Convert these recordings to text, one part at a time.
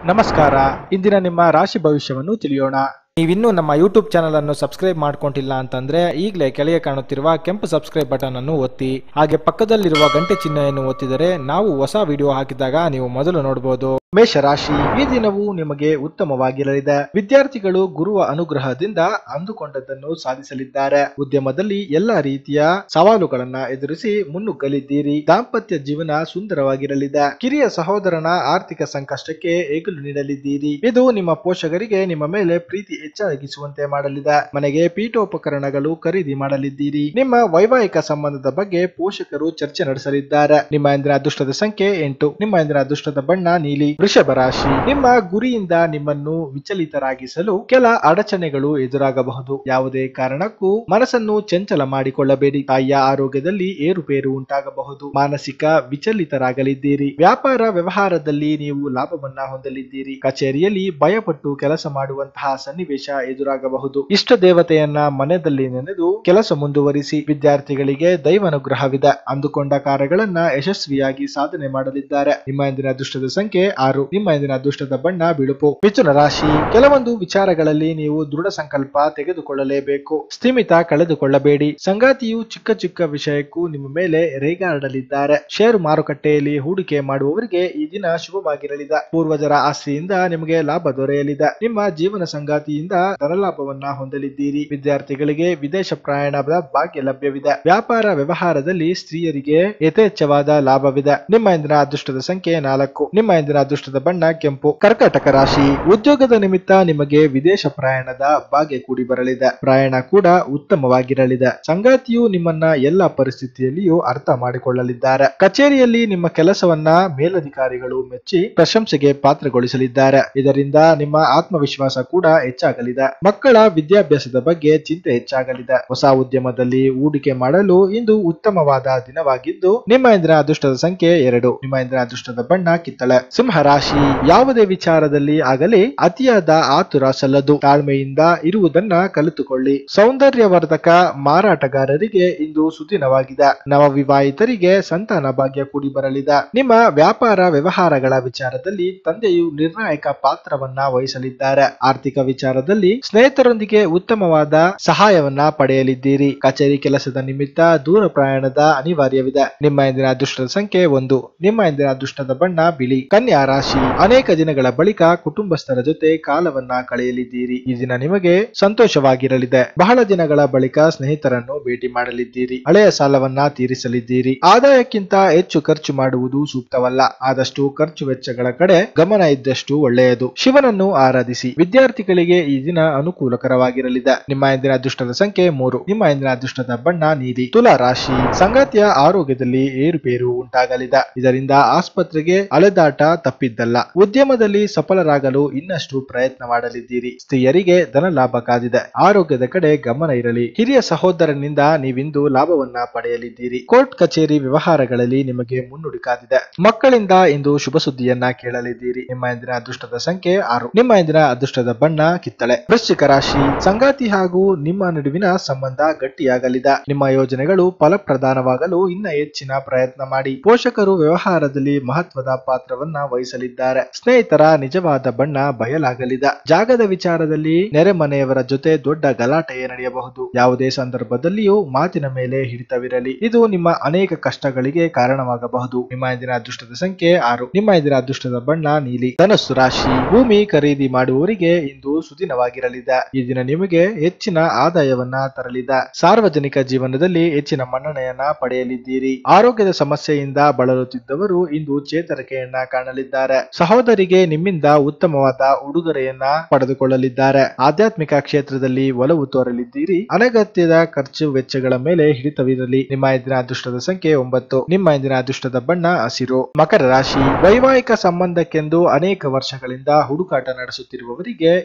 ನಮಸ್ಕಾರ ಇಂದಿನ ನಿಮ್ಮ ರಾಶಿ ಭವಿಷ್ಯವನ್ನು ತಿಳಿಯೋಣ ನೀವಿನ್ನೂ ನಮ್ಮ ಯೂಟ್ಯೂಬ್ ಚಾನಲ್ ಅನ್ನು ಸಬ್ಸ್ಕ್ರೈಬ್ ಮಾಡ್ಕೊಂಡಿಲ್ಲ ಅಂತಂದ್ರೆ ಈಗಲೇ ಕೆಳಗೆ ಕಾಣುತ್ತಿರುವ ಕೆಂಪು ಸಬ್ಸ್ಕ್ರೈಬ್ ಬಟನ್ ಅನ್ನು ಒತ್ತಿ ಹಾಗೆ ಪಕ್ಕದಲ್ಲಿರುವ ಗಂಟೆ ಚಿಹ್ನೆಯನ್ನು ಒತ್ತಿದರೆ ನಾವು ಹೊಸ ವಿಡಿಯೋ ಹಾಕಿದಾಗ ನೀವು ಮೊದಲು ನೋಡಬಹುದು ಮೇಷರಾಶಿ ಈ ದಿನವು ನಿಮಗೆ ಉತ್ತಮವಾಗಿರಲಿದೆ ವಿದ್ಯಾರ್ಥಿಗಳು ಗುರುವ ಅನುಗ್ರಹದಿಂದ ಅಂದುಕೊಂಡದ್ದನ್ನು ಸಾಧಿಸಲಿದ್ದಾರೆ ಉದ್ಯಮದಲ್ಲಿ ಎಲ್ಲಾ ರೀತಿಯ ಸವಾಲುಗಳನ್ನ ಎದುರಿಸಿ ಮುನ್ನುಗ್ಗಲಿದ್ದೀರಿ ದಾಂಪತ್ಯ ಜೀವನ ಸುಂದರವಾಗಿರಲಿದೆ ಕಿರಿಯ ಸಹೋದರನ ಆರ್ಥಿಕ ಸಂಕಷ್ಟಕ್ಕೆ ಏಗಲು ನೀಡಲಿದ್ದೀರಿ ಇದು ನಿಮ್ಮ ಪೋಷಕರಿಗೆ ನಿಮ್ಮ ಮೇಲೆ ಪ್ರೀತಿ ಹೆಚ್ಚಾಗಿಸುವಂತೆ ಮಾಡಲಿದೆ ಮನೆಗೆ ಪೀಠೋಪಕರಣಗಳು ಖರೀದಿ ಮಾಡಲಿದ್ದೀರಿ ನಿಮ್ಮ ವೈವಾಹಿಕ ಸಂಬಂಧದ ಬಗ್ಗೆ ಪೋಷಕರು ಚರ್ಚೆ ನಡೆಸಲಿದ್ದಾರೆ ನಿಮ್ಮ ಇಂದಿನ ಅದೃಷ್ಟದ ಸಂಖ್ಯೆ ಎಂಟು ನಿಮ್ಮ ಇಂದಿನ ಅದೃಷ್ಟದ ಬಣ್ಣ ನೀಲಿ ವೃಷಭ ರಾಶಿ ನಿಮ್ಮ ಗುರಿಯಿಂದ ನಿಮ್ಮನ್ನು ವಿಚಲಿತರಾಗಿಸಲು ಕೆಲ ಅಡಚಣೆಗಳು ಎದುರಾಗಬಹುದು ಯಾವುದೇ ಕಾರಣಕ್ಕೂ ಮನಸ್ಸನ್ನು ಚಂಚಲ ಮಾಡಿಕೊಳ್ಳಬೇಡಿ ತಾಯಿಯ ಆರೋಗ್ಯದಲ್ಲಿ ಏರುಪೇರು ಉಂಟಾಗಬಹುದು ಮಾನಸಿಕ ವಿಚಲಿತರಾಗಲಿದ್ದೀರಿ ವ್ಯಾಪಾರ ವ್ಯವಹಾರದಲ್ಲಿ ನೀವು ಲಾಭವನ್ನ ಹೊಂದಲಿದ್ದೀರಿ ಕಚೇರಿಯಲ್ಲಿ ಭಯಪಟ್ಟು ಕೆಲಸ ಮಾಡುವಂತಹ ಸನ್ನಿವೇಶ ಎದುರಾಗಬಹುದು ಇಷ್ಟ ದೇವತೆಯನ್ನ ಮನೆಯಲ್ಲಿ ನೆನೆದು ಕೆಲಸ ಮುಂದುವರಿಸಿ ವಿದ್ಯಾರ್ಥಿಗಳಿಗೆ ದೈವಾನುಗ್ರಹವಿದೆ ಅಂದುಕೊಂಡ ಕಾರ್ಯಗಳನ್ನ ಯಶಸ್ವಿಯಾಗಿ ಸಾಧನೆ ಮಾಡಲಿದ್ದಾರೆ ನಿಮ್ಮ ಇಂದಿನ ಅದೃಷ್ಟದ ಸಂಖ್ಯೆ ಆರು ನಿಮ್ಮ ಇಂದಿನ ಅದೃಷ್ಟದ ಬಣ್ಣ ಬಿಳುಪು ಮಿಥುನ ರಾಶಿ ಕೆಲವೊಂದು ವಿಚಾರಗಳಲ್ಲಿ ನೀವು ದೃಢ ಸಂಕಲ್ಪ ತೆಗೆದುಕೊಳ್ಳಲೇಬೇಕು ಸ್ಥಿಮಿತ ಕಳೆದುಕೊಳ್ಳಬೇಡಿ ಸಂಗಾತಿಯು ಚಿಕ್ಕ ಚಿಕ್ಕ ವಿಷಯಕ್ಕೂ ನಿಮ್ಮ ಮೇಲೆ ರೇಗಾಡಲಿದ್ದಾರೆ ಷೇರು ಮಾರುಕಟ್ಟೆಯಲ್ಲಿ ಹೂಡಿಕೆ ಮಾಡುವವರಿಗೆ ಈ ದಿನ ಶುಭವಾಗಿರಲಿದೆ ಪೂರ್ವಜರ ಆಸ್ತಿಯಿಂದ ನಿಮಗೆ ಲಾಭ ದೊರೆಯಲಿದೆ ನಿಮ್ಮ ಜೀವನ ಸಂಗಾತಿಯಿಂದ ಧನಲಾಭವನ್ನ ಹೊಂದಲಿದ್ದೀರಿ ವಿದ್ಯಾರ್ಥಿಗಳಿಗೆ ವಿದೇಶ ಪ್ರಯಾಣದ ಭಾಗ್ಯ ಲಭ್ಯವಿದೆ ವ್ಯಾಪಾರ ವ್ಯವಹಾರದಲ್ಲಿ ಸ್ತ್ರೀಯರಿಗೆ ಯಥೇಚ್ಛವಾದ ಲಾಭವಿದೆ ನಿಮ್ಮ ಇಂದಿನ ಅದೃಷ್ಟದ ಸಂಖ್ಯೆ ನಾಲ್ಕು ನಿಮ್ಮ ಇಂದಿನ ಅದೃಷ್ಟದ ಬಣ್ಣ ಕೆಂಪು ಕರ್ಕಾಟಕ ರಾಶಿ ಉದ್ಯೋಗದ ನಿಮಿತ್ತ ನಿಮಗೆ ವಿದೇಶ ಪ್ರಯಾಣದ ಭಾಗ್ಯ ಕೂಡಿ ಬರಲಿದೆ ಪ್ರಯಾಣ ಕೂಡ ಉತ್ತಮವಾಗಿರಲಿದೆ ಸಂಗಾತಿಯು ನಿಮ್ಮನ್ನ ಎಲ್ಲ ಪರಿಸ್ಥಿತಿಯಲ್ಲಿಯೂ ಅರ್ಥ ಮಾಡಿಕೊಳ್ಳಲಿದ್ದಾರೆ ಕಚೇರಿಯಲ್ಲಿ ನಿಮ್ಮ ಕೆಲಸವನ್ನ ಮೇಲಧಿಕಾರಿಗಳು ಮೆಚ್ಚಿ ಪ್ರಶಂಸೆಗೆ ಪಾತ್ರಗೊಳಿಸಲಿದ್ದಾರೆ ಇದರಿಂದ ನಿಮ್ಮ ಆತ್ಮವಿಶ್ವಾಸ ಕೂಡ ಹೆಚ್ಚಾಗಲಿದೆ ಮಕ್ಕಳ ವಿದ್ಯಾಭ್ಯಾಸದ ಬಗ್ಗೆ ಚಿಂತೆ ಹೆಚ್ಚಾಗಲಿದೆ ಹೊಸ ಉದ್ಯಮದಲ್ಲಿ ಹೂಡಿಕೆ ಮಾಡಲು ಇಂದು ಉತ್ತಮವಾದ ದಿನವಾಗಿದ್ದು ನಿಮ್ಮ ಇಂದಿನ ಅದೃಷ್ಟದ ಸಂಖ್ಯೆ ಎರಡು ನಿಮ್ಮ ಇಂದಿನ ಅದೃಷ್ಟದ ಬಣ್ಣ ಕಿತ್ತಳೆ ಸಿಂಹ ರಾಶಿ ಯಾವುದೇ ವಿಚಾರದಲ್ಲಿ ಆಗಲಿ ಅತಿಯಾದ ಆತುರ ಸಲ್ಲದು ತಾಳ್ಮೆಯಿಂದ ಇರುವುದನ್ನ ಕಲಿತುಕೊಳ್ಳಿ ಸೌಂದರ್ಯವರ್ಧಕ ಮಾರಾಟಗಾರರಿಗೆ ಇಂದು ಸುದಿನವಾಗಿದೆ ನವವಿವಾಹಿತರಿಗೆ ಸಂತಾನ ಭಾಗ್ಯ ಕೂಡಿ ಬರಲಿದೆ ನಿಮ್ಮ ವ್ಯಾಪಾರ ವ್ಯವಹಾರಗಳ ವಿಚಾರದಲ್ಲಿ ತಂದೆಯು ನಿರ್ಣಾಯಕ ಪಾತ್ರವನ್ನ ವಹಿಸಲಿದ್ದಾರೆ ಆರ್ಥಿಕ ವಿಚಾರದಲ್ಲಿ ಸ್ನೇಹಿತರೊಂದಿಗೆ ಉತ್ತಮವಾದ ಸಹಾಯವನ್ನ ಪಡೆಯಲಿದ್ದೀರಿ ಕಚೇರಿ ಕೆಲಸದ ನಿಮಿತ್ತ ದೂರ ಪ್ರಯಾಣದ ಅನಿವಾರ್ಯವಿದೆ ನಿಮ್ಮ ಇಂದಿನ ಅದೃಷ್ಟದ ಸಂಖ್ಯೆ ಒಂದು ನಿಮ್ಮ ಇಂದಿನ ಅದೃಷ್ಟದ ಬಣ್ಣ ಬಿಳಿ ಕನ್ಯಾ ರಾಶಿ ಅನೇಕ ದಿನಗಳ ಬಳಿಕ ಕುಟುಂಬಸ್ಥರ ಜೊತೆ ಕಾಲವನ್ನ ಕಳೆಯಲಿದ್ದೀರಿ ಈ ದಿನ ನಿಮಗೆ ಸಂತೋಷವಾಗಿರಲಿದೆ ಬಹಳ ದಿನಗಳ ಬಳಿಕ ಸ್ನೇಹಿತರನ್ನು ಭೇಟಿ ಮಾಡಲಿದ್ದೀರಿ ಹಳೆಯ ಸಾಲವನ್ನ ತೀರಿಸಲಿದ್ದೀರಿ ಆದಾಯಕ್ಕಿಂತ ಹೆಚ್ಚು ಖರ್ಚು ಮಾಡುವುದು ಸೂಕ್ತವಲ್ಲ ಆದಷ್ಟು ಖರ್ಚು ವೆಚ್ಚಗಳ ಕಡೆ ಗಮನ ಇದ್ದಷ್ಟು ಒಳ್ಳೆಯದು ಶಿವನನ್ನು ಆರಾಧಿಸಿ ವಿದ್ಯಾರ್ಥಿಗಳಿಗೆ ಈ ದಿನ ಅನುಕೂಲಕರವಾಗಿರಲಿದೆ ನಿಮ್ಮ ಇಂದಿನ ಅದೃಷ್ಟದ ಸಂಖ್ಯೆ ಮೂರು ನಿಮ್ಮ ಇಂದಿನ ಅದೃಷ್ಟದ ಬಣ್ಣ ನೀಲಿ ತುಲಾ ರಾಶಿ ಸಂಗಾತಿಯ ಆರೋಗ್ಯದಲ್ಲಿ ಏರುಪೇರು ಉಂಟಾಗಲಿದೆ ಇದರಿಂದ ಆಸ್ಪತ್ರೆಗೆ ಅಲೆದಾಟ ತಪ್ಪಿದ್ದಲ್ಲ ಉದ್ಯಮದಲ್ಲಿ ಸಫಲರಾಗಲು ಇನ್ನಷ್ಟು ಪ್ರಯತ್ನ ಮಾಡಲಿದ್ದೀರಿ ಸ್ತ್ರೀಯರಿಗೆ ಧನ ಲಾಭ ಕಾದಿದೆ ಆರೋಗ್ಯದ ಕಡೆ ಗಮನ ಇರಲಿ ಹಿರಿಯ ಸಹೋದರನಿಂದ ನೀವಿಂದು ಲಾಭವನ್ನ ಪಡೆಯಲಿದ್ದೀರಿ ಕೋರ್ಟ್ ಕಚೇರಿ ವ್ಯವಹಾರಗಳಲ್ಲಿ ನಿಮಗೆ ಮುನ್ನುಡಿ ಕಾದಿದೆ ಮಕ್ಕಳಿಂದ ಇಂದು ಶುಭ ಸುದ್ದಿಯನ್ನ ಕೇಳಲಿದ್ದೀರಿ ನಿಮ್ಮ ಇಂದಿನ ಅದೃಷ್ಟದ ಸಂಖ್ಯೆ ಆರು ನಿಮ್ಮ ಇಂದಿನ ಅದೃಷ್ಟದ ಬಣ್ಣ ಕಿತ್ತಳೆ ವೃಶ್ಚಿಕ ರಾಶಿ ಸಂಗಾತಿ ಹಾಗೂ ನಿಮ್ಮ ನಡುವಿನ ಸಂಬಂಧ ಗಟ್ಟಿಯಾಗಲಿದೆ ನಿಮ್ಮ ಯೋಜನೆಗಳು ಫಲಪ್ರದಾನವಾಗಲು ಇನ್ನ ಹೆಚ್ಚಿನ ಪ್ರಯತ್ನ ಮಾಡಿ ಪೋಷಕರು ವ್ಯವಹಾರದಲ್ಲಿ ಮಹತ್ವದ ಪಾತ್ರವನ್ನ ವಹಿಸಲಿದ್ದಾರೆ ಸ್ನೇಹಿತರ ನಿಜವಾದ ಬಣ್ಣ ಬಯಲಾಗಲಿದೆ ಜಾಗದ ವಿಚಾರದಲ್ಲಿ ನೆರೆಮನೆಯವರ ಜೊತೆ ದೊಡ್ಡ ಗಲಾಟೆ ನಡೆಯಬಹುದು ಯಾವುದೇ ಸಂದರ್ಭದಲ್ಲಿಯೂ ಮಾತಿನ ಮೇಲೆ ಹಿಡಿತವಿರಲಿ ಇದು ನಿಮ್ಮ ಅನೇಕ ಕಷ್ಟಗಳಿಗೆ ಕಾರಣವಾಗಬಹುದು ನಿಮ್ಮ ಇಂದಿನ ಅದೃಷ್ಟದ ಸಂಖ್ಯೆ ಆರು ನಿಮ್ಮ ಇಂದಿನ ಅದೃಷ್ಟದ ಬಣ್ಣ ನೀಲಿ ಧನಸ್ಸು ರಾಶಿ ಭೂಮಿ ಖರೀದಿ ಮಾಡುವವರಿಗೆ ಇಂದು ಸುದಿನವಾಗಿರಲಿದೆ ಈ ದಿನ ನಿಮಗೆ ಹೆಚ್ಚಿನ ಆದಾಯವನ್ನ ತರಲಿದೆ ಸಾರ್ವಜನಿಕ ಜೀವನದಲ್ಲಿ ಹೆಚ್ಚಿನ ಮನ್ನಣೆಯನ್ನ ಪಡೆಯಲಿದ್ದೀರಿ ಆರೋಗ್ಯದ ಸಮಸ್ಯೆಯಿಂದ ಬಳಲುತ್ತಿದ್ದವರು ಇಂದು ಚೇತರಿಕೆಯನ್ನ ಕಾಣಲಿದ್ದಾರೆ ಸಹೋದರಿಗೆ ನಿಮ್ಮಿಂದ ಉತ್ತಮವಾದ ಉಡುಗೊರೆಯನ್ನ ಪಡೆದುಕೊಳ್ಳಲಿದ್ದಾರೆ ಆಧ್ಯಾತ್ಮಿಕ ಕ್ಷೇತ್ರದಲ್ಲಿ ಒಲವು ತೋರಲಿದ್ದೀರಿ ಅನಗತ್ಯದ ಖರ್ಚು ವೆಚ್ಚಗಳ ಮೇಲೆ ಹಿಡಿತವಿರಲಿ ನಿಮ್ಮ ಇಂದಿನ ಅದೃಷ್ಟದ ಸಂಖ್ಯೆ ಒಂಬತ್ತು ನಿಮ್ಮ ಇಂದಿನ ಅದೃಷ್ಟದ ಬಣ್ಣ ಹಸಿರು ಮಕರ ರಾಶಿ ವೈವಾಹಿಕ ಸಂಬಂಧಕ್ಕೆಂದು ಅನೇಕ ವರ್ಷಗಳಿಂದ ಹುಡುಕಾಟ ನಡೆಸುತ್ತಿರುವವರಿಗೆ ಇಂದು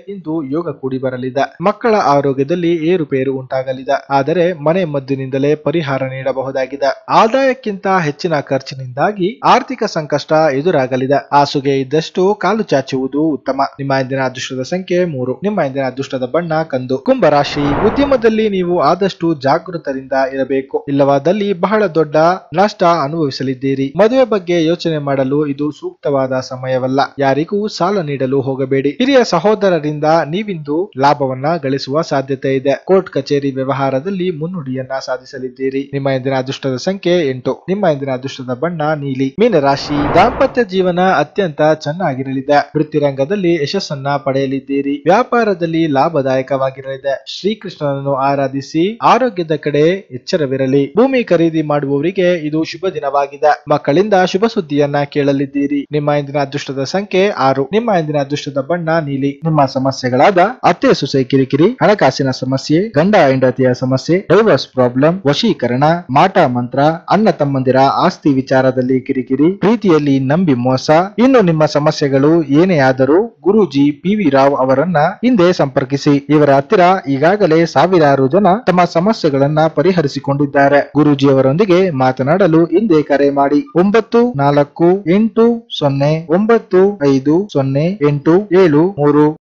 ಯೋಗ ಕೂಡಿ ಬರಲಿದೆ ಮಕ್ಕಳ ಆರೋಗ್ಯದಲ್ಲಿ ಏರುಪೇರು ಉಂಟಾಗಲಿದೆ ಆದರೆ ಮನೆ ಮದ್ದಿನಿಂದಲೇ ಪರಿಹಾರ ನೀಡಬಹುದಾಗಿದೆ ಆದಾಯಕ್ಕಿಂತ ಹೆಚ್ಚಿನ ಖರ್ಚಿನಿಂದಾಗಿ ಆರ್ಥಿಕ ಸಂಕಷ್ಟ ಎದುರಾಗಲಿದೆ ಹಾಸುಗೆ ಇದ್ದಷ್ಟು ಕಾಲು ಚಾಚುವುದು ಉತ್ತಮ ನಿಮ್ಮ ಇಂದಿನ ಅದೃಷ್ಟದ ಸಂಖ್ಯೆ ಮೂರು ನಿಮ್ಮ ಇಂದಿನ ಅದೃಷ್ಟದ ಬಣ್ಣ ಕಂದು ಕುಂಭರಾಶಿ ಉದ್ಯಮದಲ್ಲಿ ನೀವು ಆದಷ್ಟು ಜಾಗೃತರಿಂದ ಇರಬೇಕು ಇಲ್ಲವಾದಲ್ಲಿ ಬಹಳ ದೊಡ್ಡ ನಷ್ಟ ಅನುಭವಿಸಲಿದ್ದೀರಿ ಮದುವೆ ಬಗ್ಗೆ ಯೋಚನೆ ಮಾಡಲು ಇದು ಸೂಕ್ತವಾದ ಸಮಯವಲ್ಲ ಯಾರಿಗೂ ಸಾಲ ನೀಡಲು ಹೋಗಬೇಡಿ ಹಿರಿಯ ಸಹೋದರರಿಂದ ನೀವಿಂದು ಲಾಭವನ್ನ ಗಳಿಸುವ ಸಾಧ್ಯತೆ ಇದೆ ಕೋರ್ಟ್ ಕಚೇರಿ ವ್ಯವಹಾರದಲ್ಲಿ ಮುನ್ನುಡಿಯನ್ನ ಸಾಧಿಸಲಿದ್ದೀರಿ ನಿಮ್ಮ ಇಂದಿನ ಅದೃಷ್ಟದ ಸಂಖ್ಯೆ ಎಂಟು ನಿಮ್ಮ ಇಂದಿನ ಅದೃಷ್ಟದ ಬಣ್ಣ ನೀಲಿ ಮೀನರಾಶಿ ದಾಂಪತ್ಯ ಜೀವನ ಅತ್ಯಂತ ಚೆನ್ನಾಗಿರಲಿದೆ ವೃತ್ತಿರಂಗದಲ್ಲಿ ಯಶಸ್ಸನ್ನ ಪಡೆಯಲಿದ್ದೀರಿ ವ್ಯಾಪಾರದಲ್ಲಿ ಲಾಭದಾಯಕವಾಗಿರಲಿದೆ ಶ್ರೀಕೃಷ್ಣನನ್ನು ಆರಾಧಿಸಿ ಆರೋಗ್ಯದ ಕಡೆ ಎಚ್ಚರವಿರಲಿ ಭೂಮಿ ಖರೀದಿ ಮಾಡುವವರಿಗೆ ಇದು ಶುಭ ದಿನವಾಗಿದೆ ಮಕ್ಕಳಿಂದ ಶುಭ ಸುದ್ದಿಯನ್ನ ಕೇಳಲಿದ್ದೀರಿ ನಿಮ್ಮ ಇಂದಿನ ಅದೃಷ್ಟದ ಸಂಖ್ಯೆ ಆರು ನಿಮ್ಮ ಇಂದಿನ ಅದೃಷ್ಟದ ಬಣ್ಣ ನೀಲಿ ನಿಮ್ಮ ಸಮಸ್ಯೆಗಳಾದ ಅತ್ತೆ ಸೊಸೆ ಕಿರಿಕಿರಿ ಹಣಕಾಸಿನ ಸಮಸ್ಯೆ ಗಂಡ ಹೆಂಡತಿಯ ಸಮಸ್ಯೆ ಡೈವರ್ಸ್ ಪ್ರಾಬ್ಲಮ್ ವಶೀಕರಣ ಮಾಟ ಮಂತ್ರ ಅಣ್ಣ ತಮ್ಮಂದಿರ ಆಸ್ತಿ ವಿಚಾರದಲ್ಲಿ ಕಿರಿಕಿರಿ ಪ್ರೀತಿಯಲ್ಲಿ ನಂಬಿ ಮೋಸ ಇನ್ನು ನಿಮ್ಮ ಸಮಸ್ಯೆಗಳು ಏನೇ ಆದರೂ ಗುರೂಜಿ ಪಿ ವಿ ರಾವ್ ಅವರನ್ನ ಹಿಂದೆ ಸಂಪರ್ಕಿಸಿ ಇವರ ಹತ್ತಿರ ಈಗಾಗಲೇ ಸಾವಿರಾರು ಜನ ತಮ್ಮ ಸಮಸ್ಯೆಗಳನ್ನ ಪರಿಹರಿಸಿಕೊಂಡಿದ್ದಾರೆ ಗುರೂಜಿ ಅವರೊಂದಿಗೆ ಮಾತನಾಡಲು ಹಿಂದೆ ಕರೆ ಮಾಡಿ ಒಂಬತ್ತು ನಾಲ್ಕು ಎಂಟು ಸೊನ್ನೆ ಒಂಬತ್ತು ಐದು ಸೊನ್ನೆ ಎಂಟು ಏಳು ಮೂರು